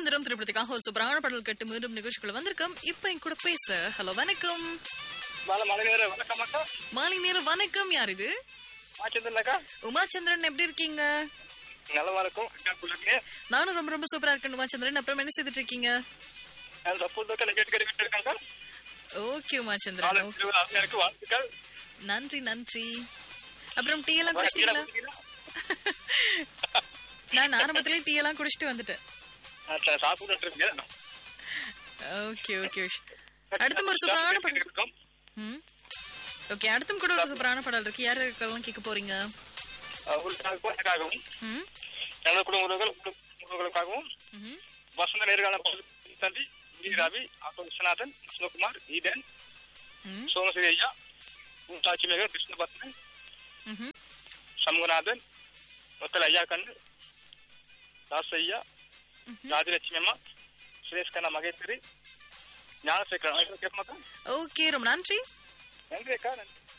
சுந்தரம் திரைப்படத்துக்காக ஒரு சூப்பரான பாடல் கட்டு மீண்டும் நிகழ்ச்சிக்குள்ள வந்திருக்கோம் இப்ப என் கூட பேச ஹலோ வணக்கம் వాళ్ళ మళ్ళీ వేరే వణకం అక్క மாலை நேரம் வணக்கம் யார் இது మాచిందన్నాక உமாச்சந்திரன் எப்படி இருக்கீங்க నెల వరకు అక్క పిల్లకి நானும் ரொம்ப ரொம்ப சூப்பரா இருக்கேன் உமாச்சந்திரன் அப்புறம் என்ன செய்துட்டு இருக்கீங்க నేను తప్పులు దొక్క నెగెట్ గడి పెట్టాక ஓகே உமாச்சந்திரன் నాలుగు okay. திருவிழா எனக்கு வாழ்த்துக்கள் நன்றி நன்றி அப்புறம் டீ எல்லாம் குடிச்சிட்டீங்களா நான் ஆரம்பத்திலே டீ எல்லாம் குடிச்சிட்டு வந்துட்டேன் అట్లా సాப்பிட்டு இருக்கீங்க ஓகே ஓகே அடுத்தும் ஒரு சூப்பரான பாடல் இருக்கும் ம் ஓகே அடுத்தும் கூட ஒரு சூப்பரான பாடல் இருக்கு யார் இருக்கலாம் கேட்க போறீங்க உங்களுக்காகவும் எனக்காகவும் ம் எனது குடும்ப உறவுகள் உறவுகளுக்காகவும் ம்ஹும். வசந்த நேர்கால தம்பி வி ரவி ஆட்டோ விஸ்வநாதன் விஷ்ணுகுமார் ஈதன் ம் சோமசிரி ஐயா சாட்சி மேகர் கிருஷ்ணபத்மன் ம்ஹும். சண்முகநாதன் ஒத்தல் ஐயா கண்ணு தாஸ் ஐயா ராஜலட்சுமி அம்மா சுரேஷ் கண்ணா மகேஸ்வரி ஞானசேகரன் கேட்க மாட்டேன் ஓகே ரொம்ப நன்றி நன்றி அக்கா நன்றி